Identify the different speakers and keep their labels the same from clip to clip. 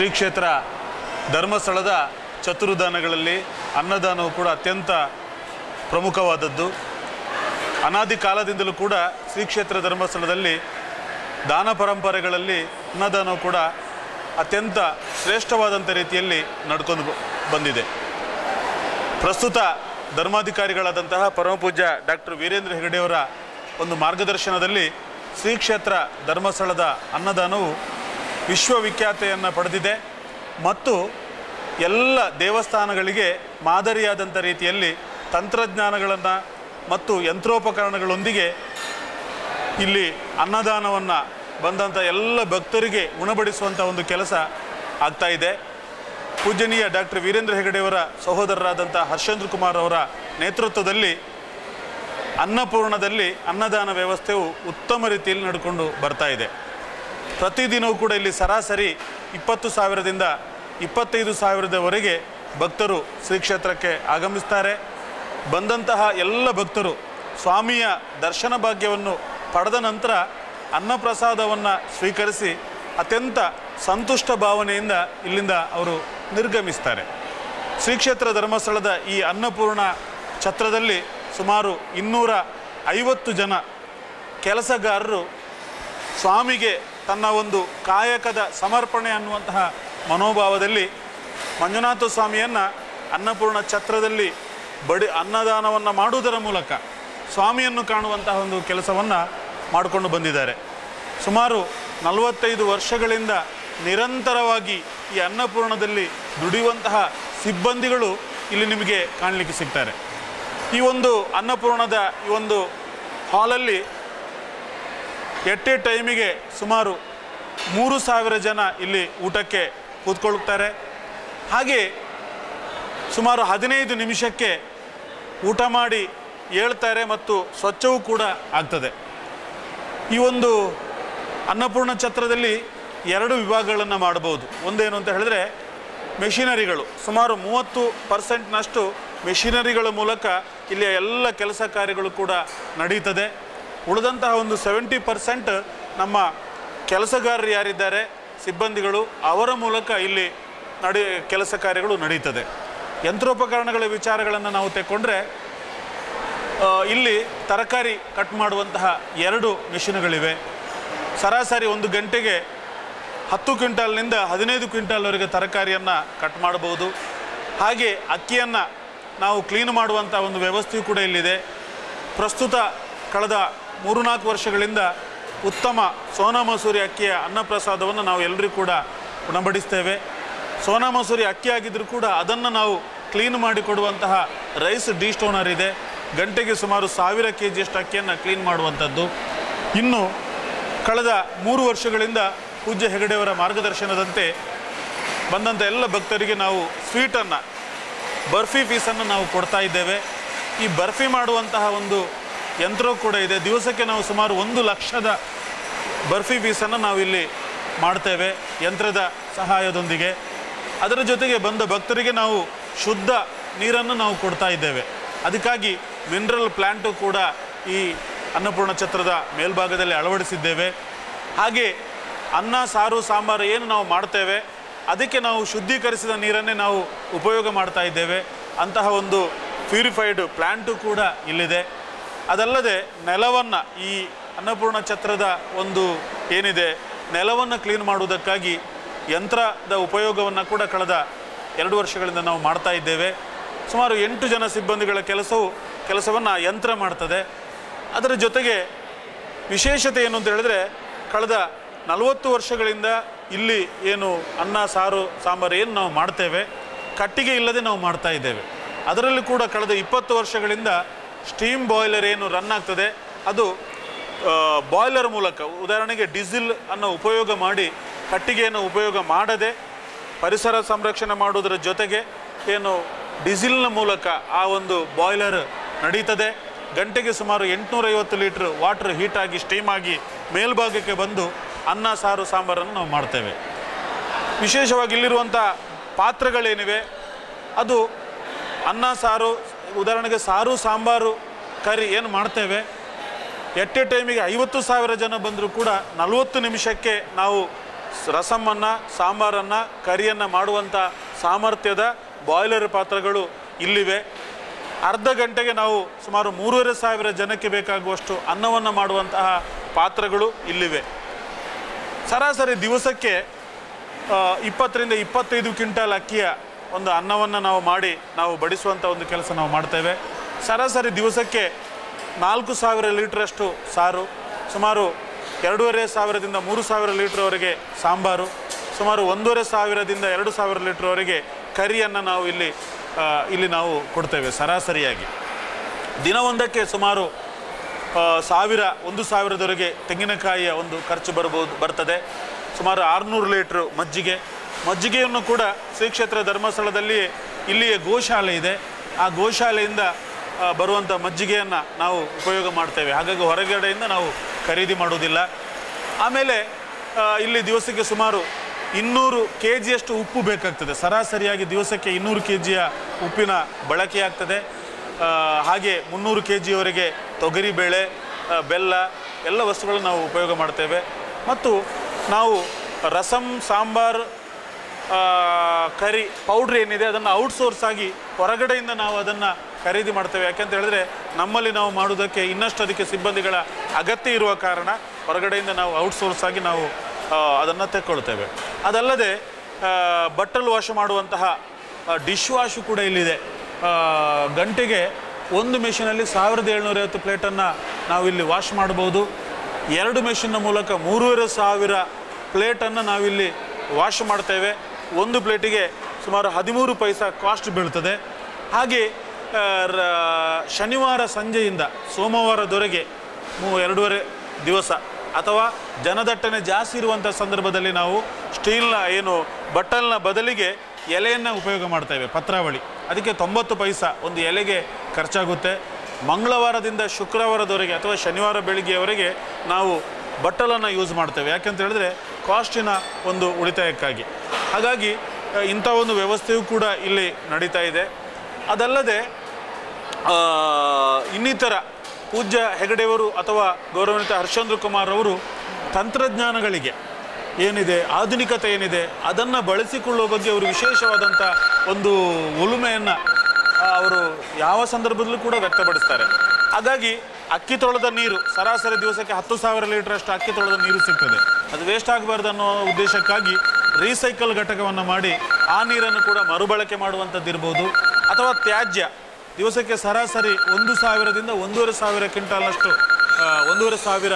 Speaker 1: ಶ್ರೀ ಕ್ಷೇತ್ರ ಧರ್ಮಸ್ಥಳದ ಚತುರ್ದಾನಗಳಲ್ಲಿ ಅನ್ನದಾನವು ಕೂಡ ಅತ್ಯಂತ ಪ್ರಮುಖವಾದದ್ದು ಅನಾದಿ ಕಾಲದಿಂದಲೂ ಕೂಡ ಶ್ರೀ ಕ್ಷೇತ್ರ ಧರ್ಮಸ್ಥಳದಲ್ಲಿ ದಾನ ಪರಂಪರೆಗಳಲ್ಲಿ ಅನ್ನದಾನವು ಕೂಡ ಅತ್ಯಂತ ಶ್ರೇಷ್ಠವಾದಂಥ ರೀತಿಯಲ್ಲಿ ನಡ್ಕೊಂಡು ಬ- ಬಂದಿದೆ ಪ್ರಸ್ತುತ ಧರ್ಮಾಧಿಕಾರಿಗಳಾದಂತಹ ಪರಮಪೂಜ್ಯ ಡಾಕ್ಟರ್ ವೀರೇಂದ್ರ ಹೆಗಡೆಯವರ ಒಂದು ಮಾರ್ಗದರ್ಶನದಲ್ಲಿ ಶ್ರೀ ಕ್ಷೇತ್ರ ಧರ್ಮಸ್ಥಳದ ಅನ್ನದಾನವು ವಿಶ್ವವಿಖ್ಯಾತೆಯನ್ನು ಪಡೆದಿದೆ ಮತ್ತು ಎಲ್ಲ ದೇವಸ್ಥಾನಗಳಿಗೆ ಮಾದರಿಯಾದಂಥ ರೀತಿಯಲ್ಲಿ ತಂತ್ರಜ್ಞಾನಗಳನ್ನು ಮತ್ತು ಯಂತ್ರೋಪಕರಣಗಳೊಂದಿಗೆ ಇಲ್ಲಿ ಅನ್ನದಾನವನ್ನು ಬಂದಂಥ ಎಲ್ಲ ಭಕ್ತರಿಗೆ ಉಣಬಡಿಸುವಂಥ ಒಂದು ಕೆಲಸ ಆಗ್ತಾ ಇದೆ ಪೂಜನೀಯ ಡಾಕ್ಟರ್ ವೀರೇಂದ್ರ ಹೆಗಡೆಯವರ ಸಹೋದರರಾದಂಥ ಹರ್ಷೇಂದ್ರ ಕುಮಾರ್ ಅವರ ನೇತೃತ್ವದಲ್ಲಿ ಅನ್ನಪೂರ್ಣದಲ್ಲಿ ಅನ್ನದಾನ ವ್ಯವಸ್ಥೆಯು ಉತ್ತಮ ರೀತಿಯಲ್ಲಿ ನಡ್ಕೊಂಡು ಬರ್ತಾ ಇದೆ ಪ್ರತಿದಿನವೂ ಕೂಡ ಇಲ್ಲಿ ಸರಾಸರಿ ಇಪ್ಪತ್ತು ಸಾವಿರದಿಂದ ಇಪ್ಪತ್ತೈದು ಸಾವಿರದವರೆಗೆ ಭಕ್ತರು ಶ್ರೀ ಕ್ಷೇತ್ರಕ್ಕೆ ಆಗಮಿಸ್ತಾರೆ ಬಂದಂತಹ ಎಲ್ಲ ಭಕ್ತರು ಸ್ವಾಮಿಯ ದರ್ಶನ ಭಾಗ್ಯವನ್ನು ಪಡೆದ ನಂತರ ಅನ್ನಪ್ರಸಾದವನ್ನು ಸ್ವೀಕರಿಸಿ ಅತ್ಯಂತ ಸಂತುಷ್ಟ ಭಾವನೆಯಿಂದ ಇಲ್ಲಿಂದ ಅವರು ನಿರ್ಗಮಿಸ್ತಾರೆ ಶ್ರೀ ಕ್ಷೇತ್ರ ಧರ್ಮಸ್ಥಳದ ಈ ಅನ್ನಪೂರ್ಣ ಛತ್ರದಲ್ಲಿ ಸುಮಾರು ಇನ್ನೂರ ಐವತ್ತು ಜನ ಕೆಲಸಗಾರರು ಸ್ವಾಮಿಗೆ ತನ್ನ ಒಂದು ಕಾಯಕದ ಸಮರ್ಪಣೆ ಅನ್ನುವಂತಹ ಮನೋಭಾವದಲ್ಲಿ ಮಂಜುನಾಥ ಸ್ವಾಮಿಯನ್ನು ಅನ್ನಪೂರ್ಣ ಛತ್ರದಲ್ಲಿ ಬಡಿ ಅನ್ನದಾನವನ್ನು ಮಾಡುವುದರ ಮೂಲಕ ಸ್ವಾಮಿಯನ್ನು ಕಾಣುವಂತಹ ಒಂದು ಕೆಲಸವನ್ನು ಮಾಡಿಕೊಂಡು ಬಂದಿದ್ದಾರೆ ಸುಮಾರು ನಲವತ್ತೈದು ವರ್ಷಗಳಿಂದ ನಿರಂತರವಾಗಿ ಈ ಅನ್ನಪೂರ್ಣದಲ್ಲಿ ದುಡಿಯುವಂತಹ ಸಿಬ್ಬಂದಿಗಳು ಇಲ್ಲಿ ನಿಮಗೆ ಕಾಣಲಿಕ್ಕೆ ಸಿಗ್ತಾರೆ ಈ ಒಂದು ಅನ್ನಪೂರ್ಣದ ಈ ಒಂದು ಹಾಲಲ್ಲಿ ಎಟ್ಟೆ ಟೈಮಿಗೆ ಸುಮಾರು ಮೂರು ಸಾವಿರ ಜನ ಇಲ್ಲಿ ಊಟಕ್ಕೆ ಕೂತ್ಕೊಳ್ತಾರೆ ಹಾಗೆ ಸುಮಾರು ಹದಿನೈದು ನಿಮಿಷಕ್ಕೆ ಊಟ ಮಾಡಿ ಏಳ್ತಾರೆ ಮತ್ತು ಸ್ವಚ್ಛವೂ ಕೂಡ ಆಗ್ತದೆ ಈ ಒಂದು ಅನ್ನಪೂರ್ಣ ಛತ್ರದಲ್ಲಿ ಎರಡು ವಿಭಾಗಗಳನ್ನು ಮಾಡಬಹುದು ಒಂದೇನು ಅಂತ ಹೇಳಿದ್ರೆ ಮೆಷಿನರಿಗಳು ಸುಮಾರು ಮೂವತ್ತು ಪರ್ಸೆಂಟ್ನಷ್ಟು ಮೆಷಿನರಿಗಳ ಮೂಲಕ ಇಲ್ಲಿಯ ಎಲ್ಲ ಕೆಲಸ ಕಾರ್ಯಗಳು ಕೂಡ ನಡೀತದೆ ಉಳಿದಂತಹ ಒಂದು ಸೆವೆಂಟಿ ಪರ್ಸೆಂಟ್ ನಮ್ಮ ಕೆಲಸಗಾರರು ಯಾರಿದ್ದಾರೆ ಸಿಬ್ಬಂದಿಗಳು ಅವರ ಮೂಲಕ ಇಲ್ಲಿ ನಡೆ ಕೆಲಸ ಕಾರ್ಯಗಳು ನಡೀತದೆ ಯಂತ್ರೋಪಕರಣಗಳ ವಿಚಾರಗಳನ್ನು ನಾವು ತೆಕ್ಕೊಂಡ್ರೆ ಆ, ಇಲ್ಲಿ ತರಕಾರಿ ಕಟ್ ಮಾಡುವಂತಹ ಎರಡು ಮಿಷಿನ್ಗಳಿವೆ ಸರಾಸರಿ ಒಂದು ಗಂಟೆಗೆ ಹತ್ತು ಕ್ವಿಂಟಾಲ್ನಿಂದ ಹದಿನೈದು ಕ್ವಿಂಟಾಲ್ವರೆಗೆ ತರಕಾರಿಯನ್ನು ಕಟ್ ಮಾಡಬಹುದು ಹಾಗೆ ಅಕ್ಕಿಯನ್ನು ನಾವು ಕ್ಲೀನ್ ಮಾಡುವಂಥ ಒಂದು ವ್ಯವಸ್ಥೆಯೂ ಕೂಡ ಇಲ್ಲಿದೆ ಪ್ರಸ್ತುತ ಕಳೆದ ಮೂರು ನಾಲ್ಕು ವರ್ಷಗಳಿಂದ ಉತ್ತಮ ಸೋನಾ ಮಸೂರಿ ಅಕ್ಕಿಯ ಅನ್ನಪ್ರಸಾದವನ್ನು ನಾವು ಎಲ್ಲರೂ ಕೂಡ ಉಣಬಡಿಸ್ತೇವೆ ಸೋನಾ ಮಸೂರಿ ಅಕ್ಕಿ ಆಗಿದ್ದರೂ ಕೂಡ ಅದನ್ನು ನಾವು ಕ್ಲೀನ್ ಮಾಡಿ ಕೊಡುವಂತಹ ರೈಸ್ ಡಿಸ್ಟೋನರ್ ಇದೆ ಗಂಟೆಗೆ ಸುಮಾರು ಸಾವಿರ ಕೆ ಜಿಯಷ್ಟು ಅಕ್ಕಿಯನ್ನು ಕ್ಲೀನ್ ಮಾಡುವಂಥದ್ದು ಇನ್ನು ಕಳೆದ ಮೂರು ವರ್ಷಗಳಿಂದ ಪೂಜ್ಯ ಹೆಗಡೆಯವರ ಮಾರ್ಗದರ್ಶನದಂತೆ ಬಂದಂಥ ಎಲ್ಲ ಭಕ್ತರಿಗೆ ನಾವು ಸ್ವೀಟನ್ನು ಬರ್ಫಿ ಫೀಸನ್ನು ನಾವು ಕೊಡ್ತಾ ಇದ್ದೇವೆ ಈ ಬರ್ಫಿ ಮಾಡುವಂತಹ ಒಂದು ಯಂತ್ರವು ಕೂಡ ಇದೆ ದಿವಸಕ್ಕೆ ನಾವು ಸುಮಾರು ಒಂದು ಲಕ್ಷದ ಬರ್ಫಿ ಫೀಸನ್ನು ನಾವು ಇಲ್ಲಿ ಮಾಡ್ತೇವೆ ಯಂತ್ರದ ಸಹಾಯದೊಂದಿಗೆ ಅದರ ಜೊತೆಗೆ ಬಂದ ಭಕ್ತರಿಗೆ ನಾವು ಶುದ್ಧ ನೀರನ್ನು ನಾವು ಕೊಡ್ತಾ ಇದ್ದೇವೆ ಅದಕ್ಕಾಗಿ ಮಿನರಲ್ ಪ್ಲ್ಯಾಂಟು ಕೂಡ ಈ ಅನ್ನಪೂರ್ಣ ಛತ್ರದ ಮೇಲ್ಭಾಗದಲ್ಲಿ ಅಳವಡಿಸಿದ್ದೇವೆ ಹಾಗೆ ಅನ್ನ ಸಾರು ಸಾಂಬಾರು ಏನು ನಾವು ಮಾಡ್ತೇವೆ ಅದಕ್ಕೆ ನಾವು ಶುದ್ಧೀಕರಿಸಿದ ನೀರನ್ನೇ ನಾವು ಉಪಯೋಗ ಮಾಡ್ತಾ ಇದ್ದೇವೆ ಅಂತಹ ಒಂದು ಪ್ಯೂರಿಫೈಡ್ ಪ್ಲ್ಯಾಂಟು ಕೂಡ ಇಲ್ಲಿದೆ ಅದಲ್ಲದೆ ನೆಲವನ್ನು ಈ ಅನ್ನಪೂರ್ಣ ಛತ್ರದ ಒಂದು ಏನಿದೆ ನೆಲವನ್ನು ಕ್ಲೀನ್ ಮಾಡುವುದಕ್ಕಾಗಿ ಯಂತ್ರದ ಉಪಯೋಗವನ್ನು ಕೂಡ ಕಳೆದ ಎರಡು ವರ್ಷಗಳಿಂದ ನಾವು ಮಾಡ್ತಾ ಇದ್ದೇವೆ ಸುಮಾರು ಎಂಟು ಜನ ಸಿಬ್ಬಂದಿಗಳ ಕೆಲಸವು ಕೆಲಸವನ್ನು ಯಂತ್ರ ಮಾಡ್ತದೆ ಅದರ ಜೊತೆಗೆ ವಿಶೇಷತೆ ಏನು ಅಂತ ಹೇಳಿದ್ರೆ ಕಳೆದ ನಲವತ್ತು ವರ್ಷಗಳಿಂದ ಇಲ್ಲಿ ಏನು ಅನ್ನ ಸಾರು ಸಾಂಬಾರು ಏನು ನಾವು ಮಾಡ್ತೇವೆ ಕಟ್ಟಿಗೆ ಇಲ್ಲದೆ ನಾವು ಮಾಡ್ತಾ ಇದ್ದೇವೆ ಅದರಲ್ಲಿ ಕೂಡ ಕಳೆದ ಇಪ್ಪತ್ತು ವರ್ಷಗಳಿಂದ ಸ್ಟೀಮ್ ಬಾಯ್ಲರ್ ಏನು ರನ್ ಆಗ್ತದೆ ಅದು ಬಾಯ್ಲರ್ ಮೂಲಕ ಉದಾಹರಣೆಗೆ ಡೀಸೆಲ್ ಅನ್ನು ಉಪಯೋಗ ಮಾಡಿ ಕಟ್ಟಿಗೆಯನ್ನು ಉಪಯೋಗ ಮಾಡದೆ ಪರಿಸರ ಸಂರಕ್ಷಣೆ ಮಾಡುವುದರ ಜೊತೆಗೆ ಏನು ಡೀಸೆಲ್ನ ಮೂಲಕ ಆ ಒಂದು ಬಾಯ್ಲರ್ ನಡೀತದೆ ಗಂಟೆಗೆ ಸುಮಾರು ಎಂಟುನೂರೈವತ್ತು ಲೀಟ್ರ್ ವಾಟರ್ ಹೀಟಾಗಿ ಸ್ಟೀಮ್ ಆಗಿ ಮೇಲ್ಭಾಗಕ್ಕೆ ಬಂದು ಅನ್ನ ಸಾರು ಸಾಂಬಾರನ್ನು ನಾವು ಮಾಡ್ತೇವೆ ವಿಶೇಷವಾಗಿ ಇಲ್ಲಿರುವಂಥ ಪಾತ್ರೆಗಳೇನಿವೆ ಅದು ಅನ್ನ ಸಾರು ಉದಾಹರಣೆಗೆ ಸಾರು ಸಾಂಬಾರು ಕರಿ ಏನು ಮಾಡ್ತೇವೆ ಎಟ್ ಎ ಟೈಮಿಗೆ ಐವತ್ತು ಸಾವಿರ ಜನ ಬಂದರೂ ಕೂಡ ನಲವತ್ತು ನಿಮಿಷಕ್ಕೆ ನಾವು ಸ್- ರಸಮನ್ನು ಸಾಂಬಾರನ್ನು ಕರಿಯನ್ನು ಮಾಡುವಂಥ ಸಾಮರ್ಥ್ಯದ ಬಾಯ್ಲರ್ ಪಾತ್ರಗಳು ಇಲ್ಲಿವೆ ಅರ್ಧ ಗಂಟೆಗೆ ನಾವು ಸುಮಾರು ಮೂರುವರೆ ಸಾವಿರ ಜನಕ್ಕೆ ಬೇಕಾಗುವಷ್ಟು ಅನ್ನವನ್ನು ಮಾಡುವಂತಹ ಪಾತ್ರಗಳು ಇಲ್ಲಿವೆ ಸರಾಸರಿ ದಿವಸಕ್ಕೆ ಆ, ಇಪ್ಪತ್ತರಿಂದ ಇಪ್ಪತ್ತೈದು ಕ್ವಿಂಟಾಲ್ ಅಕ್ಕಿಯ ಒಂದು ಅನ್ನವನ್ನು ನಾವು ಮಾಡಿ ನಾವು ಬಡಿಸುವಂಥ ಒಂದು ಕೆಲಸ ನಾವು ಮಾಡ್ತೇವೆ ಸರಾಸರಿ ದಿವಸಕ್ಕೆ ನಾಲ್ಕು ಸಾವಿರ ಲೀಟ್ರಷ್ಟು ಸಾರು ಸುಮಾರು ಎರಡೂವರೆ ಸಾವಿರದಿಂದ ಮೂರು ಸಾವಿರ ಲೀಟ್ರ್ವರೆಗೆ ಸಾಂಬಾರು ಸುಮಾರು ಒಂದೂವರೆ ಸಾವಿರದಿಂದ ಎರಡು ಸಾವಿರ ಲೀಟ್ರ್ವರೆಗೆ ಕರಿಯನ್ನು ನಾವು ಇಲ್ಲಿ ಆ, ಇಲ್ಲಿ ನಾವು ಕೊಡ್ತೇವೆ ಸರಾಸರಿಯಾಗಿ ದಿನವೊಂದಕ್ಕೆ ಸುಮಾರು ಆ, ಸಾವಿರ ಒಂದು ಸಾವಿರದವರೆಗೆ ತೆಂಗಿನಕಾಯಿಯ ಒಂದು ಖರ್ಚು ಬರ್ಬೋದು ಬರ್ತದೆ ಸುಮಾರು ಆರುನೂರು ಲೀಟ್ರು ಮಜ್ಜಿಗೆ ಮಜ್ಜಿಗೆಯನ್ನು ಕೂಡ ಶ್ರೀ ಕ್ಷೇತ್ರ ಧರ್ಮಸ್ಥಳದಲ್ಲಿ ಇಲ್ಲಿಯ ಗೋಶಾಲೆ ಇದೆ ಆ ಗೋಶಾಲೆಯಿಂದ ಆ, ಬರುವಂಥ ಮಜ್ಜಿಗೆಯನ್ನು ನಾವು ಉಪಯೋಗ ಮಾಡ್ತೇವೆ ಹಾಗಾಗಿ ಹೊರಗಡೆಯಿಂದ ನಾವು ಖರೀದಿ ಮಾಡೋದಿಲ್ಲ ಆಮೇಲೆ ಆ, ಇಲ್ಲಿ ದಿವಸಕ್ಕೆ ಸುಮಾರು ಇನ್ನೂರು ಕೆ ಜಿಯಷ್ಟು ಉಪ್ಪು ಬೇಕಾಗ್ತದೆ ಸರಾಸರಿಯಾಗಿ ದಿವಸಕ್ಕೆ ಇನ್ನೂರು ಕೆ ಜಿಯ ಉಪ್ಪಿನ ಬಳಕೆಯಾಗ್ತದೆ ಆ, ಹಾಗೆ ಮುನ್ನೂರು ಕೆ ಜಿಯವರೆಗೆ ತೊಗರಿಬೇಳೆ ಆ, ಬೆಲ್ಲ ಎಲ್ಲ ವಸ್ತುಗಳನ್ನು ನಾವು ಉಪಯೋಗ ಮಾಡ್ತೇವೆ ಮತ್ತು ನಾವು ರಸಂ ಸಾಂಬಾರ್ ಆ, ಕರಿ ಪೌಡ್ರ್ ಏನಿದೆ ಅದನ್ನು ಔಟ್ಸೋರ್ಸ್ ಆಗಿ ಹೊರಗಡೆಯಿಂದ ನಾವು ಅದನ್ನು ಖರೀದಿ ಮಾಡ್ತೇವೆ ಯಾಕೆಂತ ಹೇಳಿದ್ರೆ ನಮ್ಮಲ್ಲಿ ನಾವು ಮಾಡೋದಕ್ಕೆ ಇನ್ನಷ್ಟು ಅದಕ್ಕೆ ಸಿಬ್ಬಂದಿಗಳ ಅಗತ್ಯ ಇರುವ ಕಾರಣ ಹೊರಗಡೆಯಿಂದ ನಾವು ಔಟ್ಸೋರ್ಸ್ ಆಗಿ ನಾವು ಅದನ್ನು ತೆಕ್ಕೊಳ್ತೇವೆ ಅದಲ್ಲದೆ ಆ, ಬಟ್ಟಲು ವಾಶ್ ಮಾಡುವಂತಹ ಡಿಶ್ ವಾಶು ಕೂಡ ಇಲ್ಲಿದೆ ಆ, ಗಂಟೆಗೆ ಒಂದು ಮೆಷಿನಲ್ಲಿ ಸಾವಿರದ ಏಳ್ನೂರೈವತ್ತು ಪ್ಲೇಟನ್ನು ನಾವು ಇಲ್ಲಿ ವಾಶ್ ಮಾಡ್ಬೋದು ಎರಡು ಮೆಷಿನ್ನ ಮೂಲಕ ಮೂರುವರೆ ಸಾವಿರ ಪ್ಲೇಟನ್ನು ನಾವಿಲ್ಲಿ ವಾಶ್ ಮಾಡ್ತೇವೆ ಒಂದು ಪ್ಲೇಟಿಗೆ ಸುಮಾರು ಹದಿಮೂರು ಪೈಸಾ ಕಾಸ್ಟ್ ಬೀಳ್ತದೆ ಹಾಗೆ ಆ, ರ- ಶನಿವಾರ ಸಂಜೆಯಿಂದ ಸೋಮವಾರದವರೆಗೆ ಮೂ ಎರಡೂವರೆ ದಿವಸ ಅಥವಾ ಜನದಟ್ಟಣೆ ಜಾಸ್ತಿ ಇರುವಂಥ ಸಂದರ್ಭದಲ್ಲಿ ನಾವು ಸ್ಟೀಲ್ನ ಏನು ಬಟ್ಟಲ್ನ ಬದಲಿಗೆ ಎಲೆಯನ್ನು ಉಪಯೋಗ ಮಾಡ್ತೇವೆ ಪತ್ರಾವಳಿ ಅದಕ್ಕೆ ತೊಂಬತ್ತು ಪೈಸಾ ಒಂದು ಎಲೆಗೆ ಖರ್ಚಾಗುತ್ತೆ ಮಂಗಳವಾರದಿಂದ ಶುಕ್ರವಾರದವರೆಗೆ ಅಥವಾ ಶನಿವಾರ ಬೆಳಿಗ್ಗೆಯವರೆಗೆ ನಾವು ಬಟ್ಟಲನ್ನು ಯೂಸ್ ಮಾಡ್ತೇವೆ ಯಾಕೆಂತ ಹೇಳಿದ್ರೆ ಕಾಸ್ಟಿನ ಒಂದು ಉಳಿತಾಯಕ್ಕಾಗಿ ಹಾಗಾಗಿ ಆ, ಇಂಥ ಒಂದು ವ್ಯವಸ್ಥೆಯೂ ಕೂಡ ಇಲ್ಲಿ ನಡೀತಾ ಇದೆ ಅದಲ್ಲದೆ ಆ, ಇನ್ನಿತರ ಪೂಜ್ಯ ಹೆಗಡೆಯವರು ಅಥವಾ ಗೌರವಾನ್ವಿತ ಹರ್ಷೇಂದ್ರ ಕುಮಾರ್ ಅವರು ತಂತ್ರಜ್ಞಾನಗಳಿಗೆ ಏನಿದೆ ಆಧುನಿಕತೆ ಏನಿದೆ ಅದನ್ನು ಬಳಸಿಕೊಳ್ಳುವ ಬಗ್ಗೆ ಅವರು ವಿಶೇಷವಾದಂಥ ಒಂದು ಒಲುಮೆಯನ್ನು ಅವರು ಯಾವ ಸಂದರ್ಭದಲ್ಲೂ ಕೂಡ ವ್ಯಕ್ತಪಡಿಸ್ತಾರೆ ಹಾಗಾಗಿ ಅಕ್ಕಿ ತೊಳೆದ ನೀರು ಸರಾಸರಿ ದಿವಸಕ್ಕೆ ಹತ್ತು ಸಾವಿರ ಲೀಟ್ರಷ್ಟು ಅಕ್ಕಿ ತೊಳೆದ ನೀರು ಸಿಗ್ತದೆ ಅದು ವೇಸ್ಟ್ ಆಗಬಾರ್ದು ಅನ್ನೋ ಉದ್ದೇಶಕ್ಕಾಗಿ ರೀಸೈಕಲ್ ಘಟಕವನ್ನು ಮಾಡಿ ಆ ನೀರನ್ನು ಕೂಡ ಮರುಬಳಕೆ ಮಾಡುವಂಥದ್ದು ಇರ್ಬೋದು ಅಥವಾ ತ್ಯಾಜ್ಯ ದಿವಸಕ್ಕೆ ಸರಾಸರಿ ಒಂದು ಸಾವಿರದಿಂದ ಒಂದೂವರೆ ಸಾವಿರ ಕ್ವಿಂಟಾಲ್ನಷ್ಟು ಆ, ಒಂದೂವರೆ ಸಾವಿರ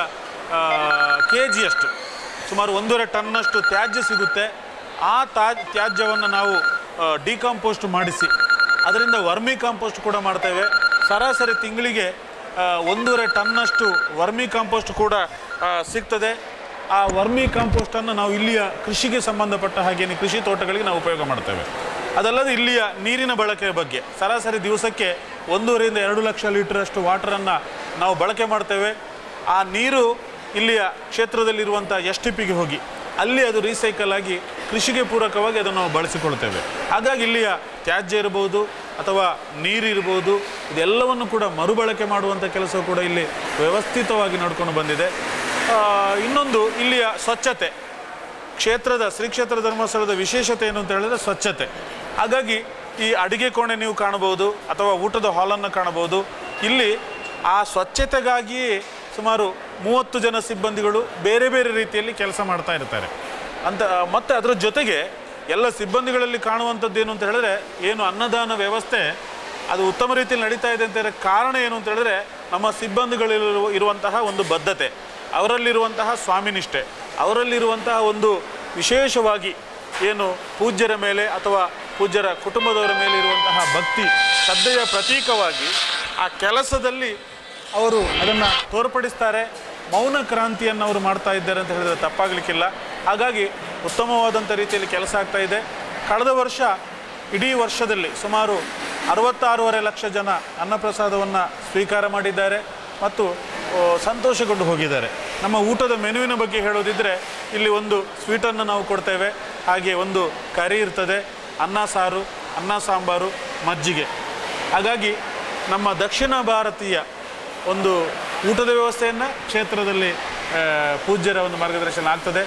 Speaker 1: ಕೆ ಜಿಯಷ್ಟು ಸುಮಾರು ಒಂದೂವರೆ ಟನ್ನಷ್ಟು ತ್ಯಾಜ್ಯ ಸಿಗುತ್ತೆ ಆ ತಾ ತ್ಯಾಜ್ಯವನ್ನು ನಾವು ಡಿಕಾಂಪೋಸ್ಟ್ ಮಾಡಿಸಿ ಅದರಿಂದ ವರ್ಮಿ ಕಾಂಪೋಸ್ಟ್ ಕೂಡ ಮಾಡ್ತೇವೆ ಸರಾಸರಿ ತಿಂಗಳಿಗೆ ಆ, ಒಂದೂವರೆ ಟನ್ನಷ್ಟು ವರ್ಮಿ ಕಾಂಪೋಸ್ಟ್ ಕೂಡ ಆ, ಸಿಗ್ತದೆ ಆ ವರ್ಮಿ ಕಾಂಪೋಸ್ಟನ್ನು ನಾವು ಇಲ್ಲಿಯ ಕೃಷಿಗೆ ಸಂಬಂಧಪಟ್ಟ ಹಾಗೇನೆ ಕೃಷಿ ತೋಟಗಳಿಗೆ ನಾವು ಉಪಯೋಗ ಮಾಡ್ತೇವೆ ಅದಲ್ಲದೆ ಇಲ್ಲಿಯ ನೀರಿನ ಬಳಕೆಯ ಬಗ್ಗೆ ಸರಾಸರಿ ದಿವಸಕ್ಕೆ ಒಂದೂವರೆಯಿಂದ ಎರಡು ಲಕ್ಷ ಲೀಟರಷ್ಟು ವಾಟರನ್ನು ನಾವು ಬಳಕೆ ಮಾಡ್ತೇವೆ ಆ ನೀರು ಇಲ್ಲಿಯ ಕ್ಷೇತ್ರದಲ್ಲಿರುವಂಥ ಎಸ್ ಟಿ ಪಿಗೆ ಹೋಗಿ ಅಲ್ಲಿ ಅದು ರೀಸೈಕಲ್ ಆಗಿ ಕೃಷಿಗೆ ಪೂರಕವಾಗಿ ಅದನ್ನು ನಾವು ಬಳಸಿಕೊಳ್ತೇವೆ ಹಾಗಾಗಿ ಇಲ್ಲಿಯ ತ್ಯಾಜ್ಯ ಇರ್ಬೋದು ಅಥವಾ ನೀರಿರ್ಬೋದು ಇದೆಲ್ಲವನ್ನು ಕೂಡ ಮರುಬಳಕೆ ಮಾಡುವಂಥ ಕೆಲಸ ಕೂಡ ಇಲ್ಲಿ ವ್ಯವಸ್ಥಿತವಾಗಿ ನಡ್ಕೊಂಡು ಬಂದಿದೆ ಆ, ಇನ್ನೊಂದು ಇಲ್ಲಿಯ ಸ್ವಚ್ಛತೆ ಕ್ಷೇತ್ರದ ಶ್ರೀ ಕ್ಷೇತ್ರ ಧರ್ಮಸ್ಥಳದ ವಿಶೇಷತೆ ಏನು ಅಂತ ಹೇಳಿದ್ರೆ ಸ್ವಚ್ಛತೆ ಹಾಗಾಗಿ ಈ ಅಡಿಗೆ ಕೋಣೆ ನೀವು ಕಾಣಬಹುದು ಅಥವಾ ಊಟದ ಹಾಲನ್ನು ಕಾಣಬಹುದು ಇಲ್ಲಿ ಆ ಸ್ವಚ್ಛತೆಗಾಗಿಯೇ ಸುಮಾರು ಮೂವತ್ತು ಜನ ಸಿಬ್ಬಂದಿಗಳು ಬೇರೆ ಬೇರೆ ರೀತಿಯಲ್ಲಿ ಕೆಲಸ ಮಾಡ್ತಾ ಇರ್ತಾರೆ ಅಂತ ಮತ್ತು ಅದರ ಜೊತೆಗೆ ಎಲ್ಲ ಸಿಬ್ಬಂದಿಗಳಲ್ಲಿ ಕಾಣುವಂಥದ್ದು ಏನು ಅಂತ ಹೇಳಿದ್ರೆ ಏನು ಅನ್ನದಾನ ವ್ಯವಸ್ಥೆ ಅದು ಉತ್ತಮ ರೀತಿಯಲ್ಲಿ ನಡೀತಾ ಇದೆ ಅಂತ ಹೇಳಿದ್ರೆ ಕಾರಣ ಏನು ಅಂತ ಹೇಳಿದ್ರೆ ನಮ್ಮ ಸಿಬ್ಬಂದಿಗಳಿರುವ ಇರುವಂತಹ ಒಂದು ಬದ್ಧತೆ ಅವರಲ್ಲಿರುವಂತಹ ಸ್ವಾಮಿನಿಷ್ಠೆ ಅವರಲ್ಲಿರುವಂತಹ ಒಂದು ವಿಶೇಷವಾಗಿ ಏನು ಪೂಜ್ಯರ ಮೇಲೆ ಅಥವಾ ಪೂಜ್ಯರ ಕುಟುಂಬದವರ ಮೇಲೆ ಇರುವಂತಹ ಭಕ್ತಿ ಶ್ರದ್ಧೆಯ ಪ್ರತೀಕವಾಗಿ ಆ ಕೆಲಸದಲ್ಲಿ ಅವರು ಅದನ್ನು ತೋರ್ಪಡಿಸ್ತಾರೆ ಮೌನ ಕ್ರಾಂತಿಯನ್ನು ಅವರು ಮಾಡ್ತಾ ಇದ್ದಾರೆ ಅಂತ ಹೇಳಿದ್ರೆ ತಪ್ಪಾಗಲಿಕ್ಕಿಲ್ಲ ಹಾಗಾಗಿ ಉತ್ತಮವಾದಂಥ ರೀತಿಯಲ್ಲಿ ಕೆಲಸ ಆಗ್ತಾ ಇದೆ ಕಳೆದ ವರ್ಷ ಇಡೀ ವರ್ಷದಲ್ಲಿ ಸುಮಾರು ಅರವತ್ತಾರೂವರೆ ಲಕ್ಷ ಜನ ಅನ್ನಪ್ರಸಾದವನ್ನು ಸ್ವೀಕಾರ ಮಾಡಿದ್ದಾರೆ ಮತ್ತು ಆ, ಸಂತೋಷಗೊಂಡು ಹೋಗಿದ್ದಾರೆ ನಮ್ಮ ಊಟದ ಮೆನುವಿನ ಬಗ್ಗೆ ಹೇಳೋದಿದ್ದರೆ ಇಲ್ಲಿ ಒಂದು ಸ್ವೀಟನ್ನು ನಾವು ಕೊಡ್ತೇವೆ ಹಾಗೆ ಒಂದು ಕರಿ ಇರ್ತದೆ ಅನ್ನ ಸಾರು ಅನ್ನ ಸಾಂಬಾರು ಮಜ್ಜಿಗೆ ಹಾಗಾಗಿ ನಮ್ಮ ದಕ್ಷಿಣ ಭಾರತೀಯ ಒಂದು ಊಟದ ವ್ಯವಸ್ಥೆಯನ್ನು ಕ್ಷೇತ್ರದಲ್ಲಿ ಆ, ಪೂಜ್ಯರ ಒಂದು ಮಾರ್ಗದರ್ಶನ ಆಗ್ತದೆ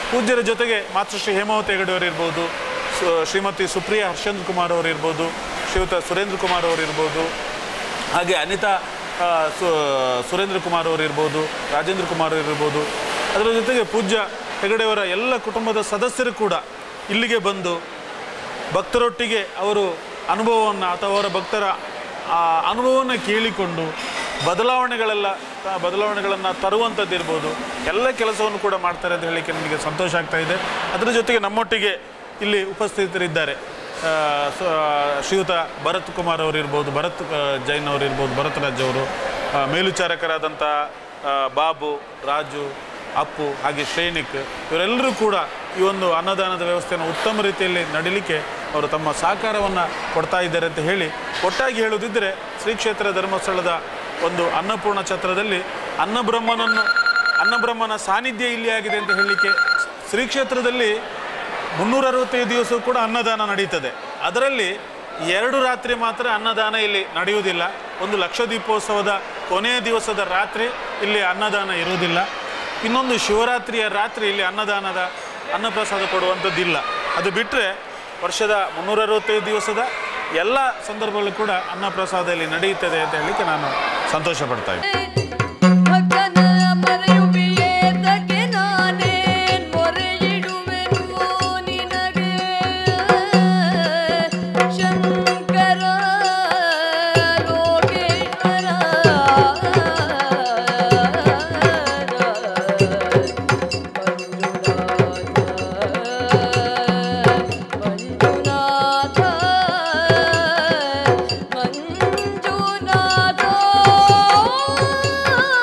Speaker 1: ಪೂಜ್ಯರ ಜೊತೆಗೆ ಮಾತೃಶ್ರೀ ಹೇಮಾವತಿ ಹೆಗಡೆ ಅವರು ಇರ್ಬೋದು ಸು- ಶ್ರೀಮತಿ ಸುಪ್ರಿಯಾ ಹರ್ಷಂದ್ರ ಕುಮಾರ್ ಅವರು ಇರ್ಬೋದು ಶ್ರೀಯುತ ಸುರೇಂದ್ರ ಕುಮಾರ್ ಅವರು ಇರ್ಬೋದು ಹಾಗೆ ಅನಿತಾ ಆ, ಸು ಸುರೇಂದ್ರ ಕುಮಾರ್ ಅವರು ಇರ್ಬೋದು ರಾಜೇಂದ್ರ ಕುಮಾರ್ ಅವರು ಇರ್ಬೋದು ಅದರ ಜೊತೆಗೆ ಪೂಜ್ಯ ಹೆಗಡೆಯವರ ಎಲ್ಲ ಕುಟುಂಬದ ಸದಸ್ಯರು ಕೂಡ ಇಲ್ಲಿಗೆ ಬಂದು ಭಕ್ತರೊಟ್ಟಿಗೆ ಅವರು ಅನುಭವವನ್ನು ಅಥವಾ ಅವರ ಭಕ್ತರ ಆ ಅನುಭವವನ್ನು ಕೇಳಿಕೊಂಡು ಬದಲಾವಣೆಗಳೆಲ್ಲ ಆ ಬದಲಾವಣೆಗಳನ್ನು ತರುವಂಥದ್ದಿರ್ಬೋದು ಎಲ್ಲ ಕೆಲಸವನ್ನು ಕೂಡ ಮಾಡ್ತಾರೆ ಅಂತ ಹೇಳಲಿಕ್ಕೆ ನನಗೆ ಸಂತೋಷ ಆಗ್ತಾ ಇದೆ ಅದರ ಜೊತೆಗೆ ನಮ್ಮೊಟ್ಟಿಗೆ ಇಲ್ಲಿ ಉಪಸ್ಥಿತರಿದ್ದಾರೆ ಆ, ಸ- ಶ್ರೀಯುತ ಭರತ್ ಕುಮಾರ್ ಅವರು ಇರ್ಬೋದು ಭರತ್ ಆ, ಜೈನ್ ಅವರು ಇರ್ಬೋದು ಭರತ್ ರಾಜ್ ಅವರು ಆ, ಮೇಲ್ವಿಚಾರಕರಾದಂಥ ಆ, ಬಾಬು ರಾಜು ಅಪ್ಪು ಹಾಗೆ ಶ್ರೇಣಿಕ್ ಇವರೆಲ್ಲರೂ ಕೂಡ ಈ ಒಂದು ಅನ್ನದಾನದ ವ್ಯವಸ್ಥೆಯನ್ನು ಉತ್ತಮ ರೀತಿಯಲ್ಲಿ ನಡೀಲಿಕ್ಕೆ ಅವರು ತಮ್ಮ ಸಹಕಾರವನ್ನು ಕೊಡ್ತಾ ಇದ್ದಾರೆ ಅಂತ ಹೇಳಿ ಒಟ್ಟಾಗಿ ಹೇಳುವುದಿದ್ದರೆ ಶ್ರೀ ಕ್ಷೇತ್ರ ಧರ್ಮಸ್ಥಳದ ಒಂದು ಅನ್ನಪೂರ್ಣ ಛತ್ರದಲ್ಲಿ ಅನ್ನಬ್ರಹ್ಮನನ್ನು ಅನ್ನಬ್ರಹ್ಮನ ಸಾನ್ನಿಧ್ಯ ಇಲ್ಲಿ ಆಗಿದೆ ಅಂತ ಹೇಳಲಿಕ್ಕೆ ಶ್ರೀ ಕ್ಷೇತ್ರದಲ್ಲಿ ಮುನ್ನೂರ ಅರವತ್ತೈದು ದಿವಸ ಕೂಡ ಅನ್ನದಾನ ನಡೀತದೆ ಅದರಲ್ಲಿ ಎರಡು ರಾತ್ರಿ ಮಾತ್ರ ಅನ್ನದಾನ ಇಲ್ಲಿ ನಡೆಯುವುದಿಲ್ಲ ಒಂದು ಲಕ್ಷ ದೀಪೋತ್ಸವದ ಕೊನೆಯ ದಿವಸದ ರಾತ್ರಿ ಇಲ್ಲಿ ಅನ್ನದಾನ ಇರುವುದಿಲ್ಲ ಇನ್ನೊಂದು ಶಿವರಾತ್ರಿಯ ರಾತ್ರಿ ಇಲ್ಲಿ ಅನ್ನದಾನದ ಅನ್ನಪ್ರಸಾದ ಕೊಡುವಂಥದ್ದಿಲ್ಲ ಅದು ಬಿಟ್ಟರೆ ವರ್ಷದ ಮುನ್ನೂರ ಅರವತ್ತೈದು ದಿವಸದ ಎಲ್ಲ ಸಂದರ್ಭಗಳು ಕೂಡ ಅನ್ನಪ್ರಸಾದ ಇಲ್ಲಿ ನಡೆಯುತ್ತದೆ ಅಂತ ಹೇಳಲಿಕ್ಕೆ ನಾನು ಸಂತೋಷ ಪಡ್ತಾ ಇದ್ದೀನಿ